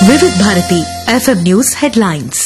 వివిధ Bharati FM news headlines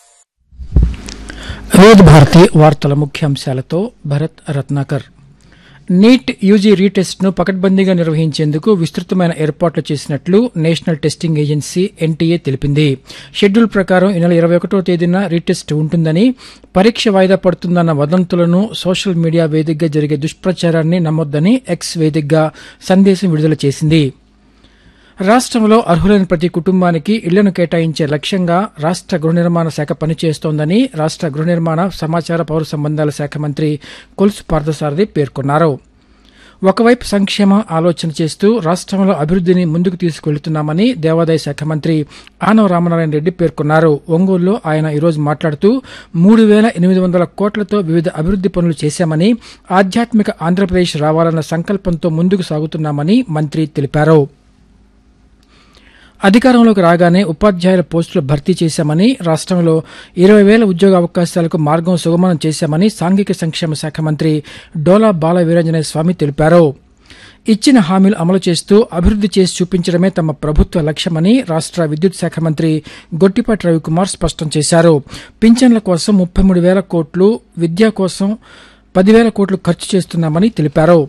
Vividh Bharati వార్తల ముఖ్యాంశాలతో Bharat Ratnakar NEET UG retest ను పకడ్బందీగా నిర్వహించేందుకు విస్తృతమైన ఏర్పాట్లు చేసినట్లు నేషనల్ టెస్టింగ్ ఏజెన్సీ ఎన్టీఏ తెలిపింది షెడ్యూల్ ప్రకారం ఈ నెల ఇరవై ఒకటో తేదీన రీటెస్ట్ ఉంటుందని పరీక్ష వాయిదా పడుతుందన్న వదంతులను సోషల్ మీడియా వేదికగా జరిగే దుష్ప్రచారాన్ని నమ్మొద్దని ఎక్స్ వేదికగా సందేశం విడుదల చేసింది రాష్ట్రంలో అర్హులైన ప్రతి కుటుంబానికి ఇళ్లను కేటాయించే లక్ష్యంగా రాష్ట్ర గృహ నిర్మాణ శాఖ పనిచేస్తోందని రాష్ట్ర గృహ నిర్మాణ సమాచార పౌర సంబంధాల శాఖ మంత్రి కొలుసు పార్థసారథి పేర్కొన్నారు ఒకవైపు సంక్షేమ ఆలోచన చేస్తూ రాష్ట్రంలో అభివృద్ధిని ముందుకు తీసుకెళ్తున్నామని దేవాదాయ శాఖ మంత్రి ఆనవ రామనారాయణ రెడ్డి పేర్కొన్నారు ఒంగోలులో ఆయన ఈరోజు మాట్లాడుతూ మూడు వేల ఎనిమిది వందల కోట్లతో వివిధ అభివృద్ది పనులు చేశామని ఆధ్యాత్మిక ఆంధ్రప్రదేశ్ రావాలన్న సంకల్పంతో ముందుకు సాగుతున్నామని మంత్రి తెలిపారు అధికారంలోకి రాగానే ఉపాధ్యాయుల పోస్టులు భర్తీ చేశామని రాష్ట్రంలో ఇరవై వేల ఉద్యోగ అవకాశాలకు మార్గం సుగమనం చేశామని సాంఘిక సంక్షేమ శాఖ మంత్రి డోలా బాల వీరాంజనేయ స్వామి తెలిపారు ఇచ్చిన హామీలు అమలు చేస్తూ అభివృద్ది చేసి చూపించడమే తమ ప్రభుత్వ లక్ష్యమని రాష్ట్ర విద్యుత్ శాఖ మంత్రి గొట్టిపాటి రవికుమార్ స్పష్టం చేశారు పింఛన్ల కోసం ముప్పై మూడు వేల కోట్లు విద్య కోసం పదివేల కోట్లు ఖర్చు చేస్తున్నామని తెలిపారు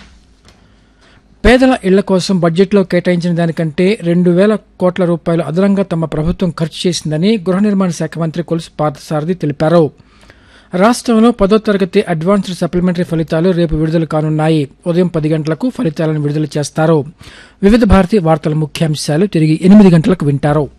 పేదల ఇళ్ల కోసం బడ్జెట్లో కేటాయించిన దానికంటే రెండు వేల కోట్ల రూపాయలు అదనంగా తమ ప్రభుత్వం ఖర్చు చేసిందని గృహ నిర్మాణ శాఖ మంత్రి కొలుసు పార్థసారథి తెలిపారు రాష్ట్రంలో పదో తరగతి అడ్వాన్స్డ్ సప్లిమెంటరీ ఫలితాలు రేపు విడుదల కానున్నాయి ఉదయం పది గంటలకు ఫలితాలను విడుదల చేస్తారు వివిధ భారతి వార్తల ముఖ్యాంశాలు తిరిగి ఎనిమిది గంటలకు వింటారు